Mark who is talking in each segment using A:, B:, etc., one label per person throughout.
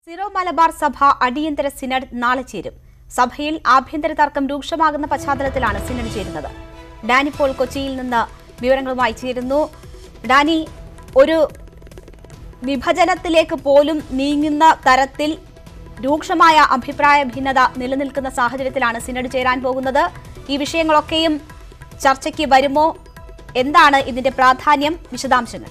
A: Syro Malabar സഭ അടിയന്തര synod നാളെ ചേരും സഭയിൽ ആഭ്യന്തര തർക്കം രൂക്ഷമാകുന്ന പശ്ചാത്തലത്തിലാണ് സിനഡ് ചേരുന്നത് ഡാനി പോൾ കൊച്ചിയിൽ നിന്ന് വിവരങ്ങളുമായി ചേരുന്നു ഡാനി ഒരു വിഭജനത്തിലേക്ക് പോലും നീങ്ങുന്ന തരത്തിൽ രൂക്ഷമായ അഭിപ്രായ ഭിന്നത നിലനിൽക്കുന്ന സാഹചര്യത്തിലാണ് സിനഡ് ചേരാൻ പോകുന്നത് ഈ വിഷയങ്ങളൊക്കെയും ചർച്ചയ്ക്ക് വരുമോ എന്താണ് ഇതിന്റെ പ്രാധാന്യം വിശദാംശങ്ങൾ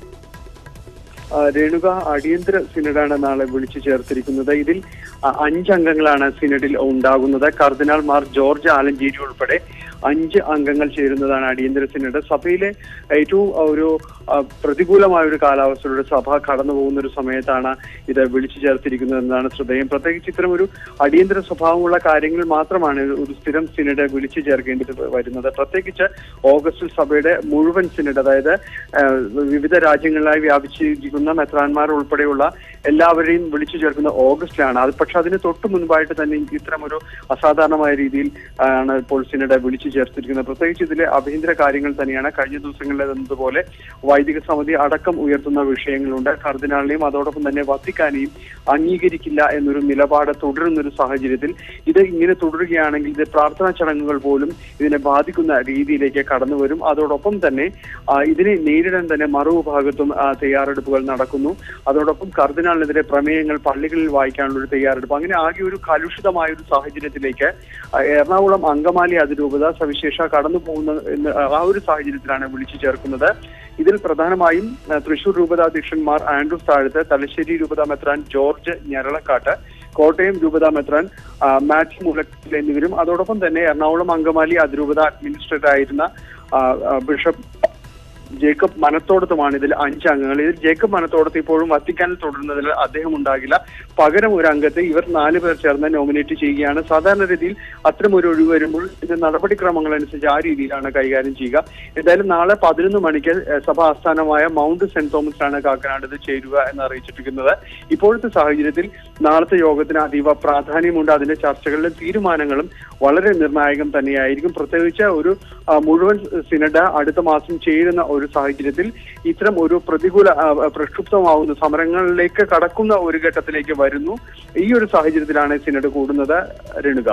B: ആ, രേണുക അടിയന്തര സിനഡാണ് നാളെ വിളിച്ചു ചേർത്തിരിക്കുന്നത് ഇതിൽ ആ, അഞ്ച് അംഗങ്ങളാണ് സിനഡിൽ ഉണ്ടാകുന്നത് കർദിനാൾ മാർ ജോർജ് ആലഞ്ചേരി ഉൾപ്പെടെ അഞ്ച് അംഗങ്ങൾ ചേരുന്നതാണ് അടിയന്തര സിനഡ് സഭയിലെ ഏറ്റവും ഒരു ആ, പ്രതികൂലമായ ഒരു കാലാവസ്ഥയിലൂടെ സഭ കടന്നു പോകുന്ന ഒരു സമയത്താണ് ഇത് വിളിച്ചു ചേർത്തിരിക്കുന്നത് എന്നതാണ് ശ്രദ്ധേയം പ്രത്യേകിച്ച് ഇത്തരം ഒരു അടിയന്തര സ്വഭാവമുള്ള കാര്യങ്ങൾ മാത്രമാണ് ഒരു സ്ഥിരം സിനഡ് വിളിച്ചു ചേർക്കേണ്ടത് വരുന്നത് പ്രത്യേകിച്ച് ഓഗസ്റ്റിൽ സഭയുടെ മുഴുവൻ സിനഡ് അതായത് ആ, വിവിധ രാജ്യങ്ങളിലായി വ്യാപിച്ചിരിക്കുന്ന മെത്രാന്മാർ ഉൾപ്പെടെയുള്ള എല്ലാവരെയും വിളിച്ചു ചേർക്കുന്ന ഓഗസ്റ്റിലാണ് അത് പക്ഷെ അതിന് തൊട്ട് മുൻപായിട്ട് തന്നെ ഇത്തരം ഒരു അസാധാരണമായ രീതിയിൽ ആണ് ഇപ്പോൾ സിനഡ് വിളിച്ചു ചേർത്തിരിക്കുന്നത് പ്രത്യേകിച്ച് ഇതിലെ ആഭ്യന്തര കാര്യങ്ങൾ തന്നെയാണ് കഴിഞ്ഞ ദിവസങ്ങളിലേതുപോലെ വൈദിക സമിതി അടക്കം ഉയർത്തുന്ന വിഷയങ്ങളുണ്ട് കർദിനാളിനെയും അതോടൊപ്പം തന്നെ വത്തിക്കാനെയും അംഗീകരിക്കില്ല എന്നൊരു നിലപാട് തുടരുന്ന ഒരു സാഹചര്യത്തിൽ ഇത് ഇങ്ങനെ തുടരുകയാണെങ്കിൽ ഇത് പ്രാർത്ഥനാ ചടങ്ങുകൾ പോലും ഇതിനെ ബാധിക്കുന്ന രീതിയിലേക്ക് കടന്നു വരും അതോടൊപ്പം തന്നെ ആ, ഇതിനെ നേരിടാൻ തന്നെ മറുവിഭാഗത്തും ആ, തയ്യാറെടുപ്പുകൾ നടക്കുന്നു അതോടൊപ്പം കർദിനാളിനെതിരെ പ്രമേയങ്ങൾ പള്ളികളിൽ വായിക്കാനുള്ള ഒരു തയ്യാറെടുപ്പ് അങ്ങനെ ആകെ ഒരു കലുഷിതമായ ഒരു സാഹചര്യത്തിലേക്ക് ആ, എറണാകുളം അങ്കമാലി അതിരൂപത സവിശേഷ കടന്നു പോകുന്ന എന്ന് ആ ഒരു സാഹചര്യത്തിലാണ് വിളിച്ചു ചേർക്കുന്നത് ഇതിൽ പ്രധാനമായും ആ, തൃശൂർ രൂപതാധ്യക്ഷന്മാർ ആൻഡ്രൂസ് താഴത്ത് തലശ്ശേരി രൂപത മെത്രാൻ ജോർജ് ഞരളക്കാട്ട് കോട്ടയം രൂപത മെത്രാൻ ആ, മാത്യു മുലക്കൽ എന്നിവരും അതോടൊപ്പം തന്നെ എറണാകുളം അങ്കമാലി അതിരൂപത അഡ്മിനിസ്ട്രേറ്റർ ആയിരുന്ന ആ, ആ, ബിഷപ്പ് ജേക്കബ് മനത്തോടത്തുമാണ് ഇതിൽ അഞ്ച് അംഗങ്ങൾ ഇതിൽ ജേക്കബ് മനത്തോടത്ത് ഇപ്പോഴും വത്തിക്കാനിൽ തുടരുന്നതിൽ അദ്ദേഹം ഉണ്ടാകില്ല പകരം ഒരു അംഗത്തെ ഇവർ നാല് പേർ ചേർന്ന് നോമിനേറ്റ് ചെയ്യുകയാണ് സാധാരണ രീതിയിൽ അത്തരം ഒരു ഒഴിവ് വരുമ്പോൾ ഇത് നടപടിക്രമങ്ങൾ അനുസരിച്ച് ആ രീതിയിലാണ് കൈകാര്യം ചെയ്യുക എന്തായാലും നാളെ പതിനൊന്ന് മണിക്ക് ഏഹ്, സഭാ ആസ്ഥാനമായ മൗണ്ട് സെന്റ് തോമസിലാണ് കാക്കനാട് ഇത് ചേരുക എന്ന് അറിയിച്ചിരിക്കുന്നത് ഇപ്പോഴത്തെ സാഹചര്യത്തിൽ നാളത്തെ യോഗത്തിന് അതീവ പ്രാധാന്യമുണ്ട് അതിന്റെ ചർച്ചകളിലും തീരുമാനങ്ങളും വളരെ നിർണായകം തന്നെയായിരിക്കും പ്രത്യേകിച്ച് ഒരു ആ, മുഴുവൻ സിനഡ് അടുത്ത മാസം ചേരുന്ന ഒരു സാഹചര്യത്തിൽ ഇത്തരം ഒരു പ്രതികൂല ആ, പ്രക്ഷുബ്ധമാവുന്ന സമരങ്ങളിലേക്ക് കടക്കുന്ന ഒരു ഘട്ടത്തിലേക്ക് വരുന്നു ഈ ഒരു സാഹചര്യത്തിലാണ് സിനഡ് കൂടുന്നത് രേണുക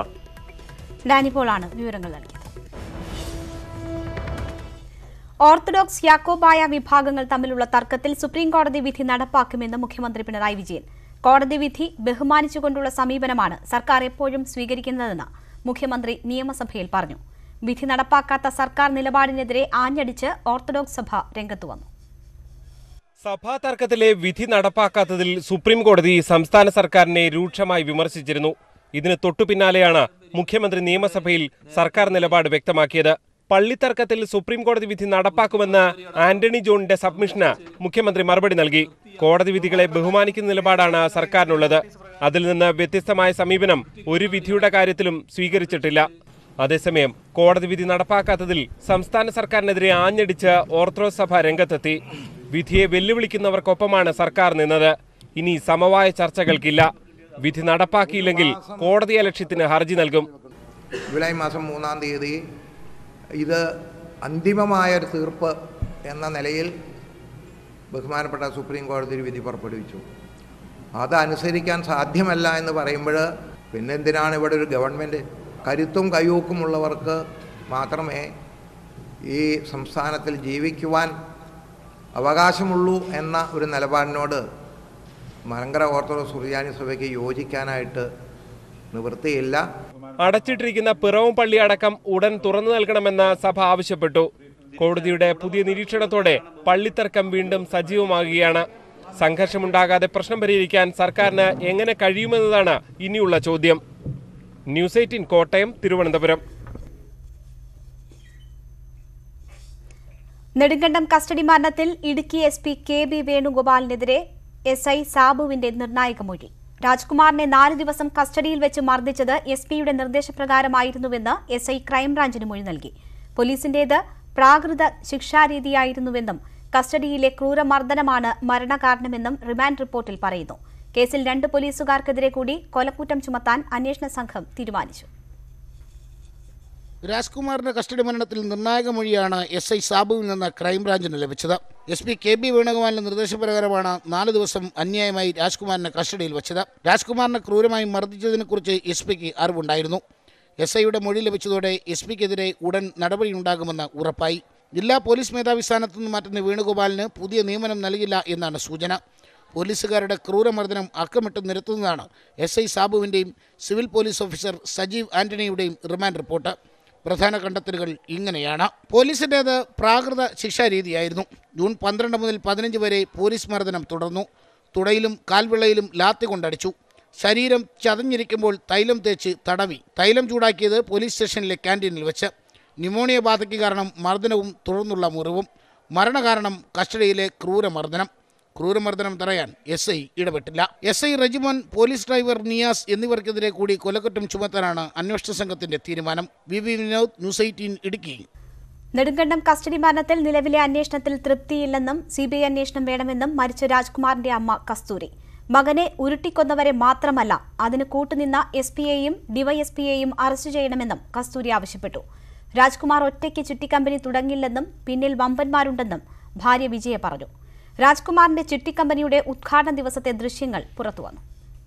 A: ഡാനി പോളാണ് വിവരങ്ങൾ നൽകിയത് ഓർത്തഡോക്സ് യാക്കോബായ വിഭാഗങ്ങൾ തമ്മിലുള്ള തർക്കത്തിൽ സുപ്രീം കോടതി വിധി നടപ്പാക്കുമെന്ന് മുഖ്യമന്ത്രി പിണറായി വിജയൻ കോടതി വിധി ബഹുമാനിച്ചുകൊണ്ടുള്ള സമീപനമാണ് സർക്കാർ എപ്പോഴും സ്വീകരിക്കുന്നതെന്ന് മുഖ്യമന്ത്രി നിയമസഭയിൽ പറഞ്ഞു വിധി നടപ്പാക്കാത്ത സർക്കാർ നിലപാടിനെതിരെ ആഞ്ഞടിച്ച് ഓർത്തഡോക്സ് സഭ രംഗത്തു വന്നു
C: സഭാ തർക്കത്തിലെ വിധി നടപ്പാക്കാത്തതിൽ സുപ്രീം കോടതി സംസ്ഥാന സർക്കാരിനെ രൂക്ഷമായി വിമർശിച്ചിരുന്നു ഇതിന് തൊട്ടുപിന്നാലെയാണ് മുഖ്യമന്ത്രി നിയമസഭയിൽ സർക്കാർ നിലപാട് വ്യക്തമാക്കിയത് പള്ളിത്തർക്കത്തിൽ സുപ്രീം കോടതി വിധി നടപ്പാക്കുമെന്ന് ആന്റണി ജോണിന്റെ സബ്മിഷന് മുഖ്യമന്ത്രി മറുപടി നൽകി കോടതി വിധികളെ ബഹുമാനിക്കുന്ന നിലപാടാണ് സർക്കാരിനുള്ളത് അതിൽ നിന്ന് വ്യത്യസ്തമായ സമീപനം ഒരു വിധിയുടെ കാര്യത്തിലും സ്വീകരിച്ചിട്ടില്ല അതേസമയം കോടതി വിധി നടപ്പാക്കാത്തതിൽ സംസ്ഥാന സർക്കാരിനെതിരെ ആഞ്ഞടിച്ച് ഓർത്തഡോക്സ് സഭ രംഗത്തെത്തി വിധിയെ വെല്ലുവിളിക്കുന്നവർക്കൊപ്പമാണ് സർക്കാർ നിന്നത് ഇനി സമവായ ചർച്ചകൾക്കില്ല വിധി നടപ്പാക്കിയില്ലെങ്കിൽ കോടതി ലക്ഷ്യത്തിന് ഹർജി നൽകും
D: ജൂലൈ മാസം മൂന്നാം തീയതി ഇത് അന്തിമമായ ഒരു തീർപ്പ് എന്ന നിലയിൽ ബഹുമാനപ്പെട്ട സുപ്രീം കോടതി ഒരു വിധി പുറപ്പെടുവിച്ചു അതനുസരിക്കാൻ സാധ്യമല്ല എന്ന് പറയുമ്പോൾ പിന്നെ എന്തിനാണ് ഇവിടെ ഒരു ഗവൺമെൻറ് കരുത്തും കയ്യൂക്കുമുള്ളവർക്ക് മാത്രമേ ഈ സംസ്ഥാനത്തിൽ ജീവിക്കുവാൻ അവകാശമുള്ളൂ എന്ന ഒരു നിലപാടിനോട് മലങ്കര ഓർത്തഡോക്സ് സുറിയാനി സഭയ്ക്ക് യോജിക്കാനായിട്ട് നിവൃത്തിയില്ല
C: അടച്ചിട്ടിരിക്കുന്ന പിറവും പള്ളി അടക്കം ഉടൻ തുറന്നു നൽകണമെന്ന് സഭ ആവശ്യപ്പെട്ടു കോടതിയുടെ പുതിയ നിരീക്ഷണത്തോടെ പള്ളിത്തർക്കം വീണ്ടും സജീവമാകുകയാണ് സംഘർഷമുണ്ടാകാതെ പ്രശ്നം പരിഹരിക്കാൻ സർക്കാരിന് എങ്ങനെ കഴിയുമെന്നതാണ് ഇനിയുള്ള ചോദ്യം news eighteen Kottayam Thiruvananthapuram
A: Nedumkandam custody മരണത്തിൽ Idukki S P K B വേണുഗോപാലിനെതിരെ എസ് ഐ സാബുവിന്റെ നിർണായക മൊഴി രാജ്കുമാറിനെ നാല് ദിവസം കസ്റ്റഡിയിൽ വെച്ച് മർദ്ദിച്ചത് എസ് പിയുടെ നിർദ്ദേശപ്രകാരമായിരുന്നുവെന്ന് എസ് ഐ ക്രൈംബ്രാഞ്ചിന് മൊഴി നൽകി പോലീസിന്റേത് പ്രാകൃത ശിക്ഷാരീതിയായിരുന്നുവെന്നും കസ്റ്റഡിയിലെ ക്രൂരമർദ്ദനമാണ് മരണകാരണമെന്നും റിമാൻഡ് റിപ്പോർട്ടിൽ പറയുന്നു കേസിൽ രണ്ട് പോലീസുകാർക്കെതിരെ കൂടി കൊലക്കുറ്റം ചുമത്താൻ അന്വേഷണ സംഘം തീരുമാനിച്ചു
E: രാജ്കുമാറിന്റെ കസ്റ്റഡി മരണത്തിൽ നിർണായക മൊഴിയാണ് എസ് ഐ സാബുവിൽ നിന്ന് ക്രൈംബ്രാഞ്ചിന് ലഭിച്ചത് എസ് പി കെ ബി വേണുഗോപാലിന്റെ നിർദ്ദേശപ്രകാരമാണ് നാല് ദിവസം അന്യായമായി രാജ്കുമാറിനെ കസ്റ്റഡിയിൽ വെച്ചത് രാജ്കുമാറിനെ ക്രൂരമായി മർദ്ദിച്ചതിനെക്കുറിച്ച് എസ് പിക്ക് അറിവുണ്ടായിരുന്നു എസ് ഐയുടെ മൊഴി ലഭിച്ചതോടെ എസ് പിക്കെതിരെ ഉടൻ നടപടിയുണ്ടാകുമെന്ന് ഉറപ്പായി ജില്ലാ പോലീസ് മേധാവി സ്ഥാനത്തു നിന്ന് മാറ്റുന്ന വേണുഗോപാലിന് പുതിയ നിയമനം നൽകില്ല എന്നാണ് സൂചന പോലീസുകാരുടെ ക്രൂരമർദ്ദനം അക്കമിട്ട് നിരത്തുന്നതാണ് എസ് ഐ സാബുവിൻ്റെയും സിവിൽ പോലീസ് ഓഫീസർ സജീവ് ആന്റണിയുടെയും റിമാൻഡ് റിപ്പോർട്ട് പ്രധാന കണ്ടെത്തലുകൾ ഇങ്ങനെയാണ് പോലീസിൻ്റേത് പ്രാകൃത ശിക്ഷാരീതിയായിരുന്നു ജൂൺ പന്ത്രണ്ട് മുതൽ പതിനഞ്ച് വരെ പോലീസ് മർദ്ദനം തുടർന്നു തുടയിലും കാൽവിളയിലും ലാത്തി കൊണ്ടടിച്ചു ശരീരം ചതഞ്ഞിരിക്കുമ്പോൾ തൈലം തേച്ച് തടവി തൈലം ചൂടാക്കിയത് പോലീസ് സ്റ്റേഷനിലെ ക്യാൻറ്റീനിൽ വെച്ച് ന്യൂമോണിയ ബാധയ്ക്ക് കാരണം മർദ്ദനവും തുടർന്നുള്ള മുറിവും മരണകാരണം കസ്റ്റഡിയിലെ ക്രൂരമർദ്ദനം ക്രൂരമർദ്ദനം തടയാൻ എസ് ഐ ഇടപെട്ടില്ല S I Rejimon police driver Niyas എന്നിവർക്കെതിരെ കൂടി കൊലക്കുറ്റം ചുമത്താനാണ് അന്വേഷണ സംഘത്തിന്റെ തീരുമാനം V V Vinod news eighteen Idukki
A: Nedumkandam custody മരണത്തിൽ നിലവിലെ അന്വേഷണത്തിൽ തൃപ്തിയില്ലെന്നും സിബിഐ അന്വേഷണം വേണമെന്നും മരിച്ച രാജ്കുമാറിന്റെ അമ്മ കസ്തൂരി മകനെ ഉരുട്ടിക്കൊന്നവരെ മാത്രമല്ല അതിന് കൂട്ടുനിന്ന എസ് പിയെയും ഡിവൈഎസ്പിയെയും അറസ്റ്റ് ചെയ്യണമെന്നും കസ്തൂരി ആവശ്യപ്പെട്ടു രാജ്കുമാർ ഒറ്റയ്ക്ക് ചിട്ടിക്കമ്പനി തുടങ്ങില്ലെന്നും പിന്നിൽ വമ്പന്മാരുണ്ടെന്നും ഭാര്യ വിജയ പറഞ്ഞു രാജ്കുമാറിന്റെ ചിട്ടിക്കമ്പനിയുടെ ഉദ്ഘാടന ദിവസത്തെ ദൃശ്യങ്ങൾ പുറത്തുവന്നു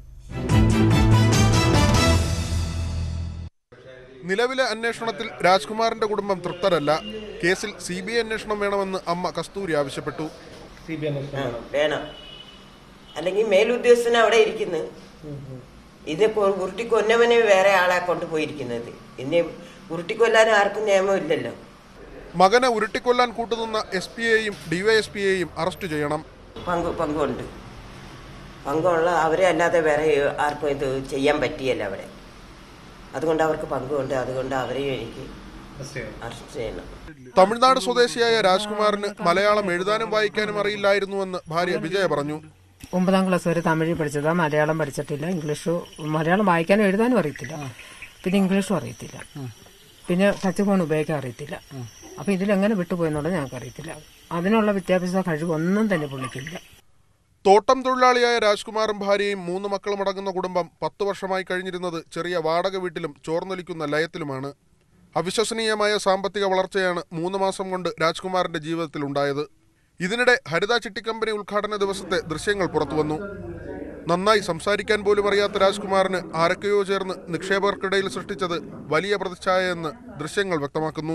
F: നിലവിലെ അന്വേഷണത്തിൽ രാജ്കുമാറിന്റെ കുടുംബം തൃപ്തരല്ല കേസിൽ സി ബി ഐ അന്വേഷണം വേണമെന്ന് അമ്മ കസ്തൂരി ആവശ്യപ്പെട്ടു
G: ആ, വേണം അല്ലെങ്കിൽ മേലുദ്യോഗസ്ഥന് അവിടെ ഇരിക്കുന്നു ഇത് കൊ- ഉരുട്ടിക്കൊന്നവനെ വേറെ ആളെ കൊണ്ടുപോയിരിക്കുന്നത് ഇനി ഉരുട്ടിക്കൊല്ലാൻ ആർക്കും നിയമമില്ലല്ലോ
F: മകനെ ഉരുട്ടിക്കൊല്ലാൻ കൂട്ടുനിന്ന എസ് പി എയും ഡിവൈഎസ്പിയെയും അറസ്റ്റ് ചെയ്യണം
G: പങ്ക് പങ്കുണ്ട് പങ്കുള്ള അവരെ അല്ലാതെ വേറെ ആർക്കും ഇത് ചെയ്യാൻ പറ്റിയല്ല അവിടെ അതുകൊണ്ട് അവർക്ക് പങ്കുണ്ട് അതുകൊണ്ട് അവരെയും എനിക്ക് അറസ്റ്റ് ചെയ്യണം
F: തമിഴ്നാട് സ്വദേശിയായ രാജ്കുമാറിന് മലയാളം എഴുതാനും വായിക്കാനും അറിയില്ലായിരുന്നുവെന്ന് ഭാര്യ വിജയ പറഞ്ഞു
H: ഒമ്പതാം ക്ലാസ് വരെ തമിഴ് പഠിച്ചതാ മലയാളം പഠിച്ചിട്ടില്ല ഇംഗ്ലീഷ് മലയാളം വായിക്കാനും എഴുതാനും അറിയത്തില്ല പിന്നെ ഇംഗ്ലീഷും അറിയത്തില്ല പിന്നെ ടച്ച് ഫോൺ ഉപയോഗിക്കാൻ അറിയത്തില്ല അപ്പൊ ഇതിലെങ്ങനെ വിട്ടുപോയെന്നുള്ളത് ഞങ്ങൾക്ക് അറിയത്തില്ല അതിനുള്ള വിദ്യാഭ്യാസ കഴിവ് ഒന്നും തന്നെ പുള്ളിക്കില്ല
F: തോട്ടം തൊഴിലാളിയായ രാജ്കുമാറും ഭാര്യയും മൂന്ന് മക്കളും അടങ്ങുന്ന കുടുംബം പത്ത് വർഷമായി കഴിഞ്ഞിരുന്നത് ചെറിയ വാടക വീട്ടിലും ചോർന്നൊലിക്കുന്ന ലയത്തിലുമാണ് അവിശ്വസനീയമായ സാമ്പത്തിക വളർച്ചയാണ് മൂന്ന് മാസം കൊണ്ട് രാജ്കുമാറിന്റെ ജീവിതത്തിൽ ഉണ്ടായത് ഇതിനിടെ ഹരിത ചിട്ടിക്കമ്പനി ഉദ്ഘാടന ദിവസത്തെ ദൃശ്യങ്ങൾ പുറത്തുവന്നു നന്നായി സംസാരിക്കാൻ പോലും അറിയാത്ത രാജ്കുമാറിന് ആരൊക്കെയോ ചേർന്ന് നിക്ഷേപകർക്കിടയിൽ സൃഷ്ടിച്ചത് വലിയ പ്രതിച്ഛായയെന്ന് ദൃശ്യങ്ങൾ വ്യക്തമാക്കുന്നു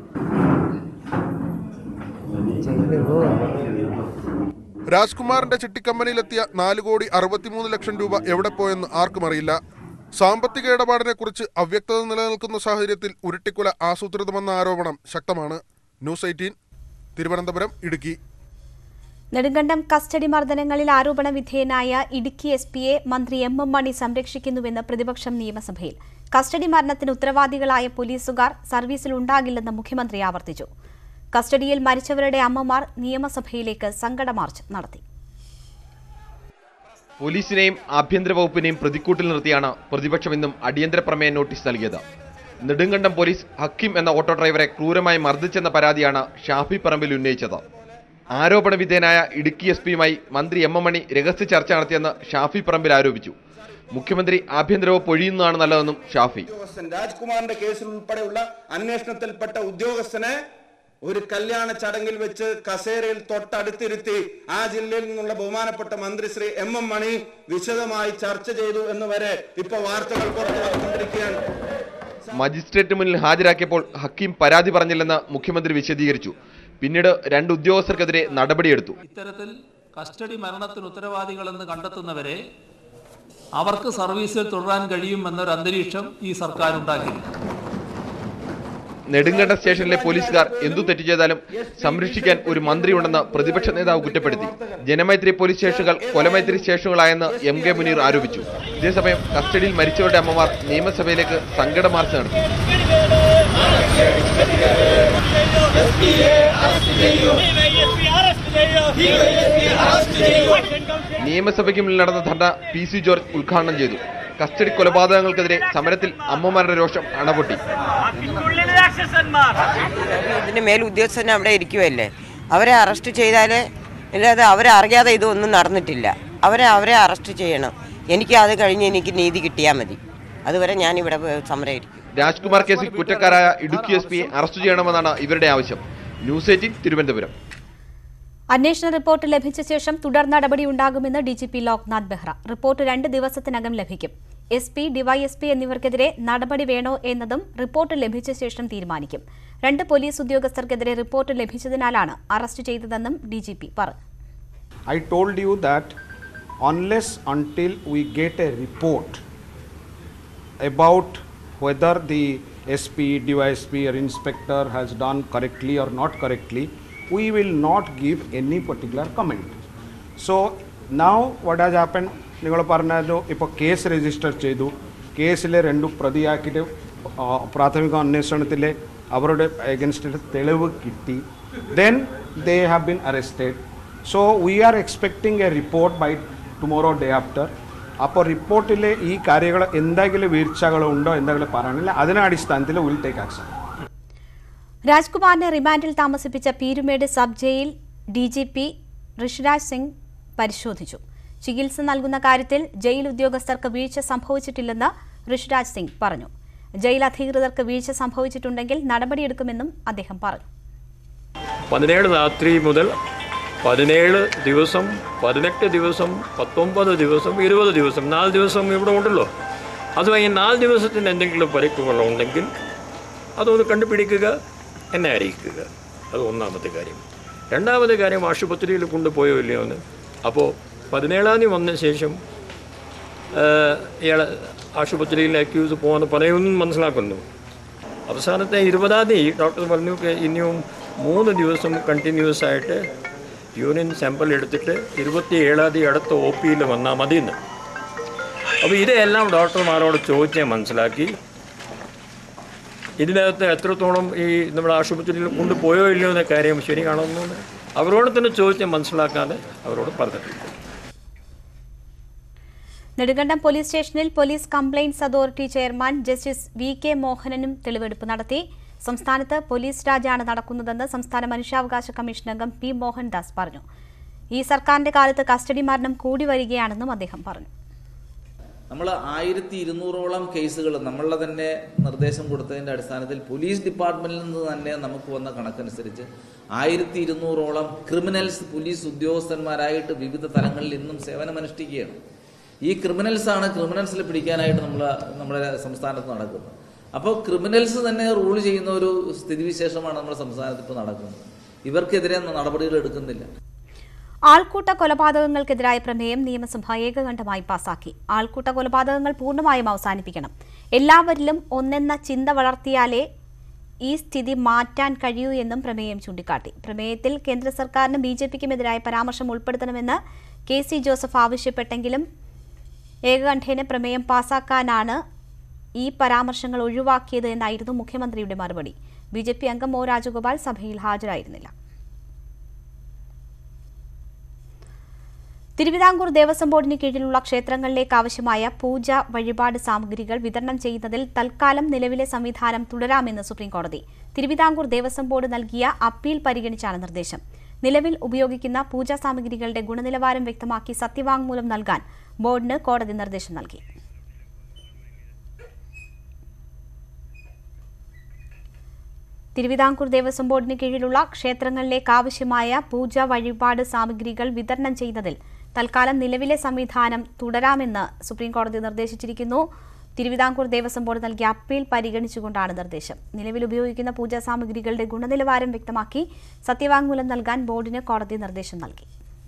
F: രാജ്കുമാറിന്റെ ചിട്ടിക്കമ്പനിയിലെത്തിയ നാല് കോടി അറുപത്തിമൂന്ന് ലക്ഷം രൂപ എവിടെ പോയെന്ന് ആർക്കും അറിയില്ല സാമ്പത്തിക ഇടപാടിനെ കുറിച്ച് അവ്യക്തത നിലനിൽക്കുന്ന സാഹചര്യത്തിൽ ഉരുട്ടിക്കൊല ആസൂത്രിതമെന്ന ആരോപണം ശക്തമാണ് news eighteen Thiruvananthapuram Idukki
A: Nedumkandam custody മർദ്ദനങ്ങളിൽ ആരോപണ വിധേയനായ ഇടുക്കി എസ് പിയെ മന്ത്രി എം എം മണി സംരക്ഷിക്കുന്നുവെന്ന് പ്രതിപക്ഷം നിയമസഭയിൽ കസ്റ്റഡി മരണത്തിന് ഉത്തരവാദികളായ പോലീസുകാർ സർവീസിലുണ്ടാകില്ലെന്ന് മുഖ്യമന്ത്രി ആവർത്തിച്ചു കസ്റ്റഡിയിൽ മരിച്ചവരുടെ അമ്മമാർ നിയമസഭയിലേക്ക് സങ്കട മാർച്ച് നടത്തി
I: പോലീസിനെയും ആഭ്യന്തര വകുപ്പിനെയും പ്രതിക്കൂട്ടിൽ നിർത്തിയാണ് പ്രതിപക്ഷം ഇന്നും അടിയന്തര പ്രമേയ നോട്ടീസ് നൽകിയത് നെടുങ്കണ്ടം പോലീസ് ഹക്കിം എന്ന ഓട്ടോ ഡ്രൈവറെ ക്രൂരമായി മർദ്ദിച്ചെന്ന പരാതിയാണ് ഷാഫി പറമ്പിൽ ഉന്നയിച്ചത് ആരോപണ വിധേയനായ ഇടുക്കി എസ് പിയുമായി മന്ത്രി എം എം മണി രഹസ്യ ചർച്ച നടത്തിയെന്ന് ഷാഫി പറമ്പിൽ ആരോപിച്ചു മുഖ്യമന്ത്രി ആഭ്യന്തര വകുപ്പ് ഒഴിയുന്നതാണ് നല്ലതെന്നും ഷാഫി
J: ഉദ്യോഗസ്ഥൻ രാജ്കുമാറിന്റെ കേസിൽ ഉൾപ്പെടെയുള്ള അന്വേഷണത്തിൽപ്പെട്ട ഉദ്യോഗസ്ഥനെ ഒരു കല്യാണ ചടങ്ങിൽ വെച്ച് കസേരയിൽ തൊട്ടടുത്തിരുത്തി ആ ജില്ലയിൽ നിന്നുള്ള ബഹുമാനപ്പെട്ട മന്ത്രി ശ്രീ എം എം മണി വിശദമായി ചർച്ച ചെയ്തു എന്ന് വരെ ഇപ്പൊ വാർത്തകൾ പുറത്തു വന്നുകൊണ്ടിരിക്കുകയാണ്
I: മജിസ്ട്രേറ്റ് മുന്നിൽ ഹാജരാക്കിയപ്പോൾ ഹക്കീം പരാതി പറഞ്ഞില്ലെന്ന് മുഖ്യമന്ത്രി വിശദീകരിച്ചു പിന്നീട് രണ്ട് ഉദ്യോഗസ്ഥർക്കെതിരെ നടപടിയെടുത്തു
K: ഇത്തരത്തിൽ കസ്റ്റഡി മരണത്തിന് ഉത്തരവാദികളെന്ന് കണ്ടെത്തുന്നവരെ അവർക്ക് സർവീസിൽ തുടരാൻ കഴിയും എന്നൊരു അന്തരീക്ഷം ഈ സർക്കാർ ഉണ്ടാക്കി
I: നെടുങ്കണ്ടം സ്റ്റേഷനിലെ പോലീസുകാർ എന്തു തെറ്റ് ചെയ്താലും സംരക്ഷിക്കാൻ ഒരു മന്ത്രിയുണ്ടെന്ന് പ്രതിപക്ഷ നേതാവ് കുറ്റപ്പെടുത്തി ജനമൈത്രി പോലീസ് സ്റ്റേഷനുകൾ കൊലമൈത്രി സ്റ്റേഷനുകളായെന്ന് എം കെ മുനീർ ആരോപിച്ചു ഇതേസമയം കസ്റ്റഡിയിൽ മരിച്ചവരുടെ അമ്മമാർ നിയമസഭയിലേക്ക് സങ്കട മാർച്ച് നടത്തി നിയമസഭയ്ക്ക് മുന്നിൽ നടന്ന ധർണ പി സി ജോർജ് ഉദ്ഘാടനം ചെയ്തു കസ്റ്റഡി കൊലപാതകങ്ങൾക്കെതിരെ സമരത്തിൽ അമ്മമാരുടെ രോഷം അണപൊട്ടി
G: ഇതിന് മേൽ ഉദ്യോഗസ്ഥൻ അവിടെ ഇരിക്കുമല്ലേ അവരെ അറസ്റ്റ് ചെയ്താലേ അല്ലാതെ അവരെ അറിയാതെ ഇതൊന്നും നടന്നിട്ടില്ല അവരെ അവരെ അറസ്റ്റ് ചെയ്യണം എനിക്ക് അത് കഴിഞ്ഞ് എനിക്ക് നീതി കിട്ടിയാൽ മതി അതുവരെ ഞാനിവിടെ സമരം ഇരിക്കും
I: രാജ്കുമാർ കേസിൽ കുറ്റക്കാരായ ഇടുക്കി എസ് പിയെ അറസ്റ്റ് ചെയ്യണമെന്നാണ് ഇവരുടെ ആവശ്യം ന്യൂസ് എയ്റ്റീൻ തിരുവനന്തപുരം
A: അന്വേഷണ റിപ്പോർട്ട് ലഭിച്ച ശേഷം തുടർ നടപടി ഉണ്ടാകുമെന്ന് D G P Loknath Behera report രണ്ട് ദിവസത്തിനകം ലഭിക്കും എസ് പി ഡിവൈഎസ്പി എന്നിവർക്കെതിരെ നടപടി വേണോ എന്നതും റിപ്പോർട്ട് ലഭിച്ച ശേഷം തീരുമാനിക്കും രണ്ട് പോലീസ് ഉദ്യോഗസ്ഥർക്കെതിരെ റിപ്പോർട്ട് ലഭിച്ചതിനാലാണ് അറസ്റ്റ് ചെയ്തതെന്നും ഡി ജി പി പറഞ്ഞു
L: I told you that unless until we get a report about whether the SP, DYSP or inspector has done correctly or not correctly, we will not give any particular comment. So now what has happened നിങ്ങൾ പറഞ്ഞല്ലോ ഇപ്പോൾ case register ചെയ്തു കേസിലെ രണ്ടു പ്രതിയാക്കിയിട്ട് ആ, പ്രാഥമിക അന്വേഷണത്തിലെ അവരുടെ against തെളിവ് കിട്ടി then they have been arrested so we are expecting a report by tomorrow day after അപ്പോൾ റിപ്പോർട്ടിലെ ഈ കാര്യങ്ങൾ എന്തെങ്കിലും വീഴ്ചകളുണ്ടോ എന്തെങ്കിലും പറയാനില്ല അതിനെ അടിസ്ഥാനത്തിൽ വിൽ ടേക്ക് ആക്ഷൻ
A: രാജ്കുമാറിനെ റിമാൻഡിൽ താമസിപ്പിച്ച Peermade sub jail D G P Rishiraj Singh പരിശോധിച്ചു ചികിത്സ നൽകുന്ന കാര്യത്തിൽ ജയിൽ ഉദ്യോഗസ്ഥർക്ക് വീഴ്ച സംഭവിച്ചിട്ടില്ലെന്ന് ഋഷിരാജ് സിംഗ് പറഞ്ഞു ജയിൽ അധികൃതർക്ക് വീഴ്ച സംഭവിച്ചിട്ടുണ്ടെങ്കിൽ നടപടിയെടുക്കുമെന്നും അദ്ദേഹം പറഞ്ഞു
M: പതിനേഴ് രാത്രി മുതൽ പതിനേഴ് ദിവസം പതിനെട്ട് ദിവസം പത്തൊമ്പത് ദിവസം ഇരുപത് ദിവസം നാല് ദിവസം ഇവിടെ ഉണ്ടല്ലോ അഥവാ ഈ നാല് ദിവസത്തിന് എന്തെങ്കിലും പരിക്കുകൾ ഉണ്ടെങ്കിൽ അതൊന്ന് കണ്ടുപിടിക്കുക എന്നെ അറിയിക്കുക അത് ഒന്നാമത്തെ കാര്യം രണ്ടാമത്തെ കാര്യം ആശുപത്രിയിൽ കൊണ്ടുപോയോ ഇല്ലയോ എന്ന് അപ്പോൾ പതിനേഴാം തീയതി വന്ന ശേഷം ഇയാൾ ആശുപത്രിയിൽ അക്യൂസ് പോകുന്ന പറയുമെന്നും മനസ്സിലാക്കുന്നു അവസാനത്തെ ഇരുപതാം തീയതി ഡോക്ടർ പറഞ്ഞു "ഒക്കെ ഇനിയും മൂന്ന് ദിവസം കണ്ടിന്യൂസ് ആയിട്ട് യൂറിൻ സാമ്പിൾ എടുത്തിട്ട് ഇരുപത്തി ഏഴാം തീയതി അടുത്ത ഒ പിയിൽ വന്നാൽ മതി എന്ന് അപ്പോൾ ഇതെല്ലാം ഡോക്ടർമാരോട് ചോദിച്ച് മനസ്സിലാക്കി ഇതിനകത്ത് എത്രത്തോളം ഈ നമ്മുടെ ആശുപത്രിയിൽ കൊണ്ടുപോയോ ഇല്ലയോ എന്ന കാര്യം ശരിയാണോ എന്ന് അവരോട് തന്നെ ചോദിച്ച് മനസ്സിലാക്കാതെ അവരോട് പറഞ്ഞിട്ടുണ്ട്
A: നെടുങ്കണ്ടം പോലീസ് സ്റ്റേഷനിൽ police complaints authority chairman justice V K മോഹനനും തെളിവെടുപ്പ് നടത്തി സംസ്ഥാനത്ത് പോലീസ് രാജാണ് നടക്കുന്നതെന്ന് സംസ്ഥാന മനുഷ്യാവകാശ കമ്മീഷൻ അംഗം പി മോഹൻദാസ് പറഞ്ഞു ഈ സർക്കാരിന്റെ കാലത്ത് കസ്റ്റഡി മരണം കൂടി വരികയാണെന്നും അദ്ദേഹം പറഞ്ഞു
N: നമ്മൾ ആയിരത്തി ഇരുന്നൂറോളം കേസുകൾ നമ്മളുടെ തന്നെ നിർദ്ദേശം കൊടുത്തതിൻ്റെ അടിസ്ഥാനത്തിൽ പോലീസ് ഡിപ്പാർട്ട്മെന്റിൽ നിന്ന് തന്നെ നമുക്ക് വന്ന കണക്കനുസരിച്ച് ആയിരത്തി ഇരുന്നൂറോളം ക്രിമിനൽസ് പോലീസ് ഉദ്യോഗസ്ഥന്മാരായിട്ട് വിവിധ തലങ്ങളിൽ ഇന്നും സേവനമനുഷ്ഠിക്കുകയാണ് ഈ ക്രിമിനൽസ് ആണ് ക്രിമിനൽസിൽ പിടിക്കാനായിട്ട് നമ്മൾ നമ്മുടെ സംസ്ഥാനത്ത് നടക്കുന്നത് അപ്പോൾ ക്രിമിനൽസ് തന്നെ റൂൾ ചെയ്യുന്ന ഒരു സ്ഥിതിവിശേഷമാണ് നമ്മുടെ സംസ്ഥാനത്ത് ഇപ്പോൾ നടക്കുന്നത് ഇവർക്കെതിരെ നടപടികൾ എടുക്കുന്നില്ല
A: ആൾക്കൂട്ട കൊലപാതകങ്ങൾക്കെതിരായ പ്രമേയം നിയമസഭ ഏകകണ്ഠമായി പാസാക്കി ആൾക്കൂട്ട കൊലപാതകങ്ങൾ പൂർണ്ണമായും അവസാനിപ്പിക്കണം എല്ലാവരിലും ഒന്നെന്ന ചിന്ത വളർത്തിയാലേ ഈ സ്ഥിതി മാറ്റാൻ കഴിയൂ എന്നും പ്രമേയം ചൂണ്ടിക്കാട്ടി പ്രമേയത്തിൽ കേന്ദ്ര സർക്കാരിനും ബി ജെ പിക്കുമെതിരായ പരാമർശം ഉൾപ്പെടുത്തണമെന്ന് കെ സി ജോസഫ് ആവശ്യപ്പെട്ടെങ്കിലും ഏകകണ്ഠേന പ്രമേയം പാസാക്കാനാണ് ഈ പരാമർശങ്ങൾ ഒഴിവാക്കിയത് എന്നായിരുന്നു മുഖ്യമന്ത്രിയുടെ മറുപടി ബി ജെ പി അംഗം ഒ രാജഗോപാൽ സഭയിൽ ഹാജരായിരുന്നില്ല തിരുവിതാംകൂർ ദേവസ്വം ബോർഡിന് കീഴിലുള്ള ക്ഷേത്രങ്ങളിലേക്ക് ആവശ്യമായ പൂജ വഴിപാട് സാമഗ്രികൾ വിതരണം ചെയ്യുന്നതിൽ തൽക്കാലം നിലവിലെ സംവിധാനം തുടരാമെന്ന് സുപ്രീംകോടതി തിരുവിതാംകൂർ ദേവസ്വം ബോർഡ് നൽകിയ അപ്പീൽ പരിഗണിച്ചാണ് നിർദ്ദേശം നിലവിൽ ഉപയോഗിക്കുന്ന പൂജാ സാമഗ്രികളുടെ ഗുണനിലവാരം വ്യക്തമാക്കി സത്യവാങ്മൂലം നൽകാൻ ബോർഡിന് കോടതി നിർദ്ദേശം നൽകി തിരുവിതാംകൂർ ദേവസ്വം ബോർഡിന് കീഴിലുള്ള ക്ഷേത്രങ്ങളിലേക്ക് ആവശ്യമായ പൂജ വഴിപാട് സാമഗ്രികൾ വിതരണം ചെയ്യുന്നതിൽ തൽക്കാലം നിലവിലെ സംവിധാനം തുടരാമെന്ന് സുപ്രീംകോടതി നിർദ്ദേശിച്ചിരിക്കുന്നു തിരുവിതാംകൂർ ദേവസ്വം ബോർഡ് നൽകിയ അപ്പീൽ പരിഗണിച്ചുകൊണ്ടാണ് നിർദ്ദേശം നിലവിൽ ഉപയോഗിക്കുന്ന പൂജാ സാമഗ്രികളുടെ ഗുണനിലവാരം വ്യക്തമാക്കി സത്യവാങ്മൂലം നൽകാൻ ബോർഡിന് കോടതി നിർദ്ദേശം നൽകി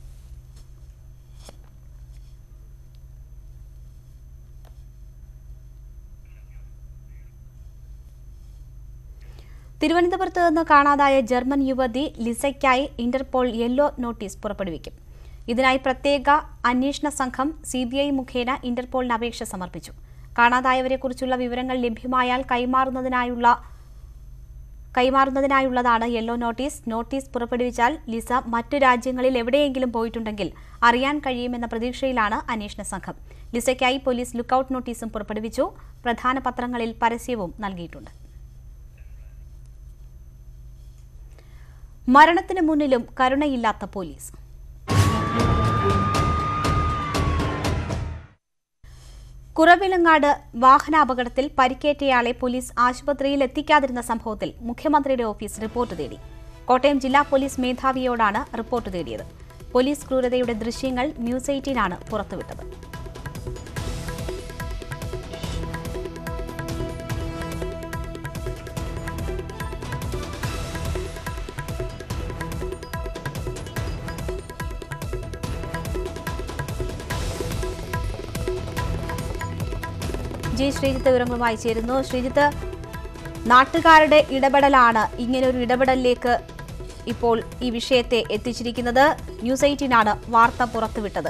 A: തിരുവനന്തപുരത്ത് നിന്ന് കാണാതായ ജർമ്മൻ യുവതി ലിസയ്ക്കായി ഇന്റർപോൾ യെല്ലോ നോട്ടീസ് പുറപ്പെടുവിക്കും ഇതിനായി പ്രത്യേക അന്വേഷണ സംഘം സി ബി ഐ മുഖേന ഇന്റർപോളിന് അപേക്ഷ സമർപ്പിച്ചു കാണാതായവരെക്കുറിച്ചുള്ള വിവരങ്ങൾ ലഭ്യമായാൽ കൈമാറുന്നതിനായുള്ള കൈമാറുന്നതിനായുള്ളതാണ് യെല്ലോ നോട്ടീസ് നോട്ടീസ് പുറപ്പെടുവിച്ചാൽ ലിസ മറ്റു രാജ്യങ്ങളിൽ എവിടെയെങ്കിലും പോയിട്ടുണ്ടെങ്കിൽ അറിയാൻ കഴിയുമെന്ന പ്രതീക്ഷയിലാണ് അന്വേഷണ സംഘം ലിസയ്ക്കായി പോലീസ് ലുക്കൌട്ട് നോട്ടീസും പുറപ്പെടുവിച്ചു പ്രധാന പത്രങ്ങളിൽ പരസ്യവും നൽകിയിട്ടുണ്ട് മരണത്തിന് മുന്നിലും കരുണയില്ലാത്ത പോലീസ് കുറവിലങ്ങാട് വാഹനാപകടത്തിൽ പരിക്കേറ്റയാളെ പോലീസ് ആശുപത്രിയിൽ എത്തിക്കാതിരുന്ന സംഭവത്തിൽ മുഖ്യമന്ത്രിയുടെ ഓഫീസ് റിപ്പോർട്ട് തേടി കോട്ടയം ജില്ലാ പോലീസ് മേധാവിയോടാണ് റിപ്പോർട്ട് തേടിയത് പോലീസ് ക്രൂരതയുടെ ദൃശ്യങ്ങൾ ന്യൂസ് എയ്റ്റീനാണ് പുറത്തുവിട്ടത് ജി ശ്രീജിത്ത് വിവരങ്ങളുമായി ചേരുന്നു ശ്രീജിത്ത് നാട്ടുകാരുടെ ഇടപെടലാണ് ഇങ്ങനൊരു ഇടപെടലിലേക്ക് ഇപ്പോൾ ഈ വിഷയത്തെ എത്തിച്ചിരിക്കുന്നത് ന്യൂസ് എയ്റ്റീനാണ് വാർത്ത പുറത്തുവിട്ടത്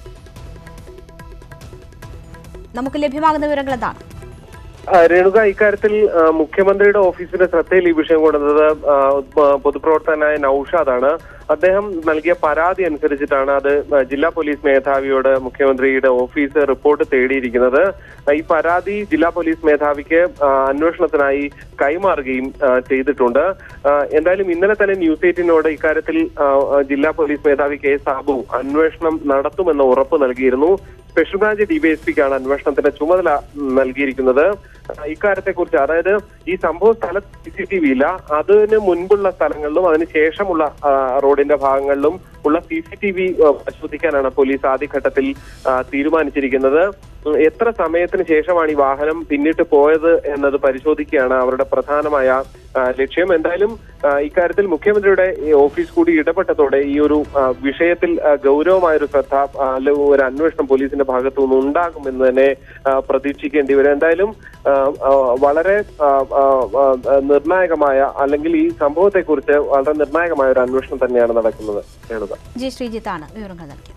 A: നമുക്ക് ലഭ്യമാകുന്ന വിവരങ്ങൾ എന്താണ്
C: ആ, രേണുക ഇക്കാര്യത്തിൽ ആ, മുഖ്യമന്ത്രിയുടെ ഓഫീസിന്റെ ശ്രദ്ധയിൽ ഈ വിഷയം കൊണ്ടുവന്നത് ആ, പ- പൊതുപ്രവർത്തകനായ നൌഷാദാണ് അദ്ദേഹം നൽകിയ പരാതി അനുസരിച്ചിട്ടാണ് അത് ആ, ജില്ലാ പോലീസ് മേധാവിയോട് മുഖ്യമന്ത്രിയുടെ ഓഫീസ് റിപ്പോർട്ട് തേടിയിരിക്കുന്നത് ആ, ഈ പരാതി ജില്ലാ പോലീസ് മേധാവിക്ക് ആ, അന്വേഷണത്തിനായി കൈമാറുകയും ആ, ചെയ്തിട്ടുണ്ട് ആ, എന്തായാലും ഇന്നലെ തന്നെ ന്യൂസ് എയ്റ്റിനോട് ഇക്കാര്യത്തിൽ ആ, ആ, ജില്ലാ പോലീസ് മേധാവി കെ സാബു അന്വേഷണം നടത്തുമെന്ന് ഉറപ്പ് നൽകിയിരുന്നു സ്പെഷ്യൽ ബ്രാഞ്ച് ഡിവൈഎസ്പിക്കാണ് അന്വേഷണത്തിന്റെ ചുമതല ഉം, നൽകിയിരിക്കുന്നത് ഇക്കാര്യത്തെ കുറിച്ച് അതായത് ഈ സംഭവ സ്ഥലത്ത് സി സി ടി വി ഇല്ല അതിന് മുൻപുള്ള സ്ഥലങ്ങളിലും അതിന് ശേഷമുള്ള ആ, റോഡിന്റെ ഭാഗങ്ങളിലും ഉള്ള സി സി ടി വി പരിശോധിക്കാനാണ് പോലീസ് ആദ്യഘട്ടത്തിൽ ആ, തീരുമാനിച്ചിരിക്കുന്നത് ഉം, എത്ര സമയത്തിന് ശേഷമാണ് ഈ വാഹനം പിന്നിട്ട് പോയത് എന്നത് പരിശോധിക്കുകയാണ് അവരുടെ പ്രധാനമായ ആ, ലക്ഷ്യം എന്തായാലും ആ, ഇക്കാര്യത്തിൽ മുഖ്യമന്ത്രിയുടെ ഈ ഓഫീസ് കൂടി ഇടപെട്ടതോടെ ഈ ഒരു ആ, വിഷയത്തിൽ ആ, ഗൗരവമായൊരു ശ്രദ്ധ ആ, അല്ല ഒരു അന്വേഷണം പോലീസിന്റെ ഭാഗത്തു നിന്ന് ഉണ്ടാകുമെന്ന് തന്നെ ആ, പ്രതീക്ഷിക്കേണ്ടി വരും എന്തായാലും ആ, ആ, വളരെ ആ, ആ, ആ, നിർണായകമായ അല്ലെങ്കിൽ ഈ സംഭവത്തെക്കുറിച്ച് വളരെ നിർണായകമായ ഒരു അന്വേഷണം തന്നെയാണ് നടക്കുന്നത് രേണുക
A: ജി ശ്രീജിത്താണ് വിവരങ്ങൾ നൽകിയത്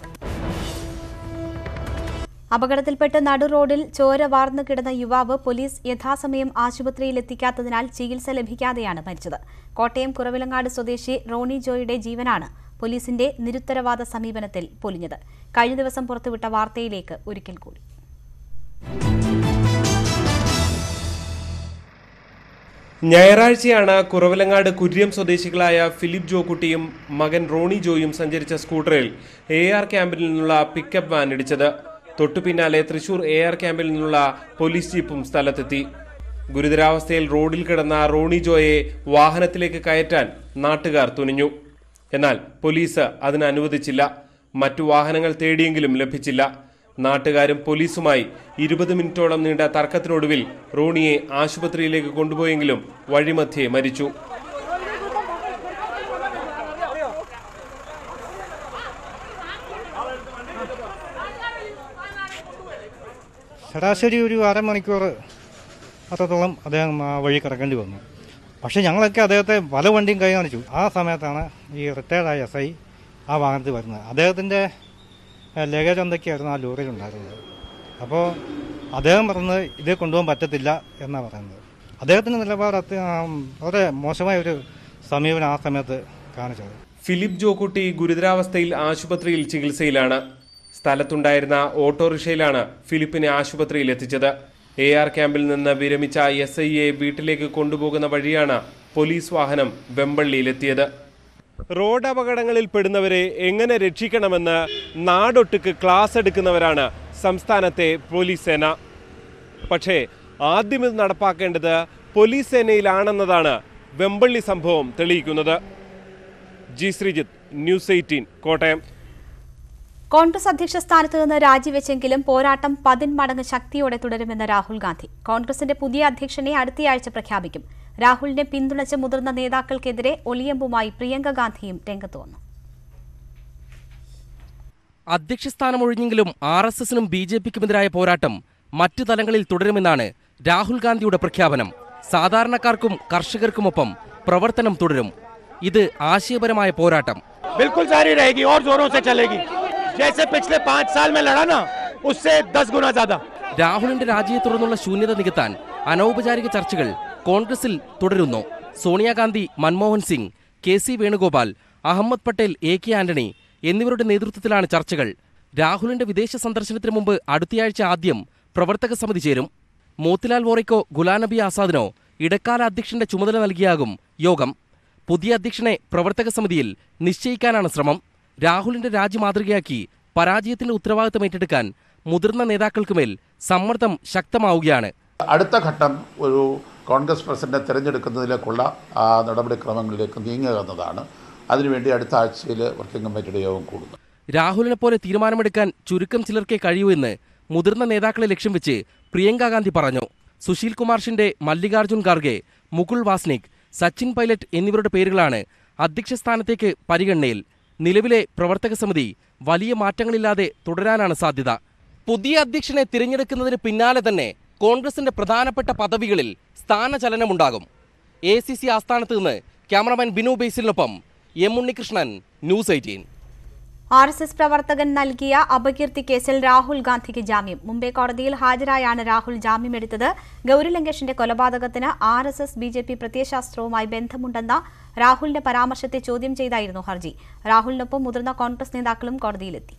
A: അപകടത്തിൽപ്പെട്ട് നടു റോഡിൽ ചോര വാർന്നു കിടന്ന യുവാവ് പോലീസ് യഥാസമയം ആശുപത്രിയിൽ എത്തിക്കാത്തതിനാൽ ചികിത്സ ലഭിക്കാതെയാണ് മരിച്ചത് കോട്ടയം കുറവിലങ്ങാട് സ്വദേശി റോണി ജോയുടെ ജീവനാണ് പോലീസിന്റെ നിരുത്തരവാദ സമീപനത്തിൽ പൊലിഞ്ഞത് കഴിഞ്ഞ ദിവസം പുറത്തുവിട്ട വാർത്തയിലേക്ക് ഒരിക്കൽ കൂടി
C: ഞായറാഴ്ചയാണ് കുറവലങ്ങാട് കുര്യം സ്വദേശികളായ ഫിലിപ്പ് ജോക്കുട്ടിയും മകൻ റോണി ജോയും സഞ്ചരിച്ച സ്കൂട്ടറിൽ എ ആർ ക്യാമ്പിൽ നിന്നുള്ള പിക്കപ്പ് വാൻ ഇടിച്ചത് തൊട്ടു പിന്നാലെ തൃശൂർ എ ആർ ക്യാമ്പിൽ നിന്നുള്ള പോലീസ് ജീപ്പും സ്ഥലത്തെത്തി ഗുരുതരാവസ്ഥയിൽ റോഡിൽ കിടന്ന റോണി ജോയെ വാഹനത്തിലേക്ക് കയറ്റാൻ നാട്ടുകാർ തുനിഞ്ഞു എന്നാൽ പോലീസ് അതിന് അനുവദിച്ചില്ല മറ്റു വാഹനങ്ങൾ തേടിയെങ്കിലും ലഭിച്ചില്ല നാട്ടുകാരും പോലീസുമായി ഇരുപത് മിനിറ്റോളം നീണ്ട തർക്കത്തിനൊടുവിൽ റോണിയെ ആശുപത്രിയിലേക്ക് കൊണ്ടുപോയെങ്കിലും വഴിമധ്യേ മരിച്ചു
O: ശരാശരി ഒരു അരമണിക്കൂർ അത്രത്തോളം അദ്ദേഹം ആ വഴി കിടക്കേണ്ടി വന്നു പക്ഷേ ഞങ്ങളൊക്കെ അദ്ദേഹത്തെ പല വണ്ടിയും കൈ കാണിച്ചു ആ സമയത്താണ് ഈ റിട്ടയർഡായ എസ് ഐ ആ വാഹനത്തിൽ വരുന്നത് അദ്ദേഹത്തിൻ്റെ ലഗേജ് എന്തൊക്കെയായിരുന്നു ആ ലോറിയിലുണ്ടായിരുന്നത് അപ്പോൾ അദ്ദേഹം പറഞ്ഞത് ഇത് കൊണ്ടുപോകാൻ പറ്റത്തില്ല എന്നാണ് പറയുന്നത് അദ്ദേഹത്തിൻ്റെ നിലപാട് അത്യ വളരെ മോശമായ ഒരു സമീപനം ആ സമയത്ത് കാണിച്ചത്
C: ഫിലിപ്പ് ജോക്കുട്ടി ഗുരുതരാവസ്ഥയിൽ ആശുപത്രിയിൽ ചികിത്സയിലാണ് സ്ഥലത്തുണ്ടായിരുന്ന ഓട്ടോറിക്ഷയിലാണ് ഫിലിപ്പിനെ ആശുപത്രിയിൽ എത്തിച്ചത് എ ആർ ക്യാമ്പിൽ നിന്ന് വിരമിച്ച എസ് ഐയെ വീട്ടിലേക്ക് കൊണ്ടുപോകുന്ന വഴിയാണ് പോലീസ് വാഹനം വെമ്പള്ളിയിലെത്തിയത് റോഡ് അപകടങ്ങളിൽ പെടുന്നവരെ എങ്ങനെ രക്ഷിക്കണമെന്ന് നാടൊട്ടുക്ക് ക്ലാസ് എടുക്കുന്നവരാണ് സംസ്ഥാനത്തെ പോലീസ് സേന പക്ഷേ ആദ്യം ഇത് നടപ്പാക്കേണ്ടത് പോലീസ് സേനയിലാണെന്നതാണ് വെമ്പള്ളി സംഭവം തെളിയിക്കുന്നത് G Sreejith news eighteen Kottayam
A: Congress അധ്യക്ഷ സ്ഥാനത്ത് നിന്ന് രാജിവെച്ചെങ്കിലും പോരാട്ടം പതിന്മടങ്ങ് ശക്തിയോടെ തുടരുമെന്ന് രാഹുൽ ഗാന്ധി കോൺഗ്രസിന്റെ പുതിയ അധ്യക്ഷനെ അടുത്തയാഴ്ച പ്രഖ്യാപിക്കും രാഹുലിനെ പിന്തുണച്ച മുതിർന്ന നേതാക്കൾക്കെതിരെ ഒളിയമ്പുമായി പ്രിയങ്ക ഗാന്ധിയും രംഗത്ത് വന്നു
P: അധ്യക്ഷസ്ഥാനം ഒഴിഞ്ഞെങ്കിലും ആർ എസ് എസിനും ബി ജെ പിക്കുമെതിരായ പോരാട്ടം മറ്റു തലങ്ങളിൽ തുടരുമെന്നാണ് രാഹുൽ ഗാന്ധിയുടെ പ്രഖ്യാപനം സാധാരണക്കാർക്കും കർഷകർക്കുമൊപ്പം പ്രവർത്തനം തുടരും ഇത് ആശയപരമായ പോരാട്ടം
Q: बिल्कुल जारी रहेगी और जोरों से चलेगी जैसे पिछले पाँच साल में लड़ा ना उससे दस गुना ज्यादा
P: രാഹുലിന്റെ രാജിയെ തുടർന്നുള്ള ശൂന്യത നികത്താൻ അനൗപചാരിക ചർച്ചകൾ കോൺഗ്രസിൽ തുടരുന്നു Sonia Gandhi Manmohan Singh K C Venugopal Ahmed Patel A K Antony എന്നിവരുടെ നേതൃത്വത്തിലാണ് ചർച്ചകൾ രാഹുലിന്റെ വിദേശ സന്ദർശനത്തിന് മുമ്പ് അടുത്തയാഴ്ച ആദ്യം പ്രവർത്തക സമിതി ചേരും മോത്തിലാൽ വോറയ്ക്കോ ഗുലാം നബി ആസാദിനോ ഇടക്കാല അധ്യക്ഷന്റെ ചുമതല നൽകിയാകും യോഗം പുതിയ അധ്യക്ഷനെ പ്രവർത്തക സമിതിയിൽ നിശ്ചയിക്കാനാണ് ശ്രമം രാഹുലിന്റെ രാജി മാതൃകയാക്കി പരാജയത്തിന്റെ ഉത്തരവാദിത്തം ഏറ്റെടുക്കാൻ മുതിർന്ന നേതാക്കൾക്കുമേൽ സമ്മർദ്ദം ശക്തമാവുകയാണ്
R: അടുത്ത ഘട്ടം ഒരു കോൺഗ്രസ് പ്രസിഡന്റിനെ തിരഞ്ഞെടുക്കുന്നതിലേക്കുള്ള ആ നടപടിക്രമങ്ങളിലേക്ക് നീങ്ങുക എന്നതാണ് അതിനുവേണ്ടി അടുത്ത ആഴ്ചയിൽ വർക്കിംഗ് കമ്മിറ്റിയുടെ യോഗം കൂടുന്നു
P: രാഹുലിനെ പോലെ തീരുമാനമെടുക്കാൻ ചുരുക്കം ചിലർക്കേ കഴിയൂ എന്ന് മുതിർന്ന നേതാക്കളെ ലക്ഷ്യം വെച്ച് പ്രിയങ്ക ഗാന്ധി പറഞ്ഞു സുശീൽ കുമാർ ഷിൻഡെ മല്ലികാർജുൻ ഖാർഗെ മുകുൾ വാസ്നിക് സച്ചിൻ പൈലറ്റ് എന്നിവരുടെ പേരുകളാണ് അധ്യക്ഷ സ്ഥാനത്തേക്ക് പരിഗണനയിൽ നിലവിലെ പ്രവർത്തക സമിതി വലിയ മാറ്റങ്ങളില്ലാതെ തുടരാനാണ് സാധ്യത പുതിയ അധ്യക്ഷനെ തിരഞ്ഞെടുക്കുന്നതിന് പിന്നാലെ തന്നെ കോൺഗ്രസിന്റെ പ്രധാനപ്പെട്ട പദവികളിൽ സ്ഥാനചലനമുണ്ടാകും എ സി സി ആസ്ഥാനത്ത് നിന്ന് ക്യാമറമാൻ ബിനു ബേസിലിനൊപ്പം M Unnikrishnan news eighteen
A: R S S പ്രവർത്തകൻ നൽകിയ അപകീർത്തി കേസിൽ രാഹുൽ ഗാന്ധിക്ക് ജാമ്യം മുംബൈ കോടതിയിൽ ഹാജരായാണ് രാഹുൽ ജാമ്യമെടുത്തത് ഗൌരി ലങ്കേഷിന്റെ കൊലപാതകത്തിന് R S S B J P പ്രത്യയശാസ്ത്രവുമായി ബന്ധമുണ്ടെന്ന രാഹുലിന്റെ പരാമർശത്തെ ചോദ്യം ചെയ്തായിരുന്നു ഹർജി രാഹുലിനൊപ്പം മുതിർന്ന കോൺഗ്രസ് നേതാക്കളും കോടതിയിലെത്തി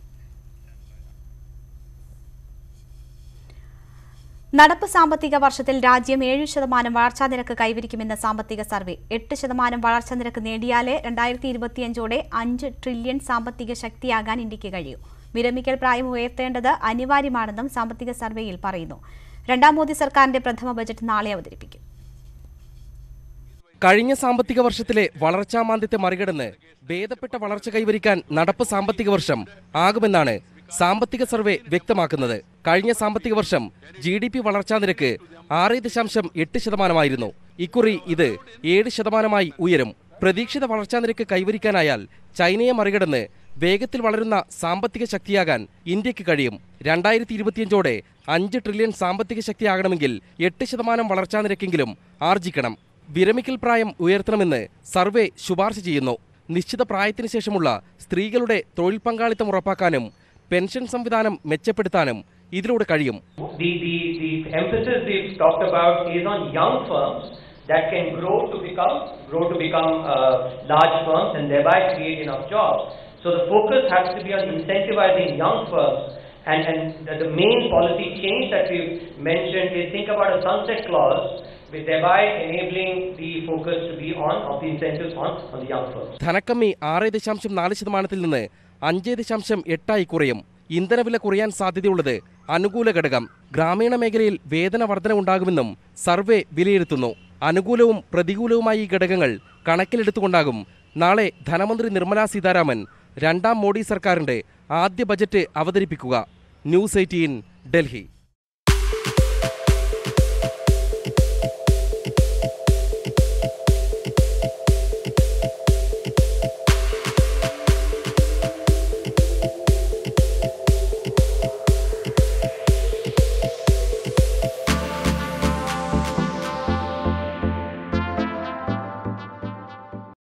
A: നടപ്പ് സാമ്പത്തിക വർഷത്തിൽ രാജ്യം ഏഴ് ശതമാനം വളർച്ചാ നിരക്ക് കൈവരിക്കുമെന്ന സാമ്പത്തിക സർവേ എട്ട് ശതമാനം വളർച്ചാ നിരക്ക് നേടിയാലേ രണ്ടായിരത്തി ഇരുപത്തിയഞ്ചോടെ അഞ്ച് ട്രില്യൺ സാമ്പത്തിക ശക്തിയാകാൻ ഇന്ത്യക്ക് കഴിയൂ വിരമിക്കൽ പ്രായം ഉയർത്തേണ്ടത് അനിവാര്യമാണെന്നും സാമ്പത്തിക സർവേയിൽ പറയുന്നു രണ്ടാം മോദി സർക്കാരിന്റെ പ്രഥമ ബജറ്റ് നാളെ അവതരിപ്പിക്കും
P: കഴിഞ്ഞ സാമ്പത്തിക വർഷത്തിലെ വളർച്ചാ മാന്ദ്യത്തെ മറികടന്ന് ഭേദപ്പെട്ട വളർച്ച കൈവരിക്കാൻ നടപ്പ് സാമ്പത്തിക വർഷം ആകുമെന്നാണ് സാമ്പത്തിക സർവേ വ്യക്തമാക്കുന്നത് കഴിഞ്ഞ സാമ്പത്തിക വർഷം ജി ഡി പി വളർച്ചാ നിരക്ക് ആറ് ദശാംശം എട്ട് ശതമാനമായിരുന്നു ഇക്കുറി ഇത് ഏഴ് ശതമാനമായി ഉയരും പ്രതീക്ഷിത വളർച്ചാ നിരക്ക് കൈവരിക്കാനായാൽ ചൈനയെ മറികടന്ന് വേഗത്തിൽ വളരുന്ന സാമ്പത്തിക ശക്തിയാകാൻ ഇന്ത്യക്ക് കഴിയും രണ്ടായിരത്തി ഇരുപത്തിയഞ്ചോടെ അഞ്ച് ട്രില്യൺ സാമ്പത്തിക ശക്തിയാകണമെങ്കിൽ എട്ട് ശതമാനം വളർച്ചാ നിരക്കെങ്കിലും ആർജിക്കണം വിരമിക്കൽ പ്രായം ഉയർത്തണമെന്ന് സർവേ ശുപാർശ ചെയ്യുന്നു നിശ്ചിത പ്രായത്തിന് ശേഷമുള്ള സ്ത്രീകളുടെ തൊഴിൽ പങ്കാളിത്തം ഉറപ്പാക്കാനും പെൻഷൻ സംവിധാനം മെച്ചപ്പെടുത്താനും ഇതിലൂടെ കഴിയും
S: The, the, the emphasis we've talked about is on young firms that can grow to become grow to become uh, large firms and thereby create enough jobs. So the focus has to be on incentivizing young firms. And, and the, the main policy change that we've mentioned is think about a sunset clause, with thereby enabling the focus to be on of the incentives on, on the young firms.
P: ധനക്കമ്മി ആറ് ദശാംശം നാല് ശതമാനത്തിൽ നിന്ന് അഞ്ച് ദശാംശം എട്ടായി കുറയും ഇന്ധനവില കുറയാൻ സാധ്യതയുള്ളത് അനുകൂല ഘടകം ഗ്രാമീണ മേഖലയിൽ വേതന വർധന ഉണ്ടാകുമെന്നും സർവേ വിലയിരുത്തുന്നു അനുകൂലവും പ്രതികൂലവുമായ ഈ ഘടകങ്ങൾ കണക്കിലെടുത്തുകൊണ്ടാകും നാളെ ധനമന്ത്രി നിർമ്മലാ സീതാരാമൻ രണ്ടാം മോഡി സർക്കാരിന്റെ ആദ്യ ബജറ്റ് അവതരിപ്പിക്കുക ന്യൂസ് എയ്റ്റീൻ ഡൽഹി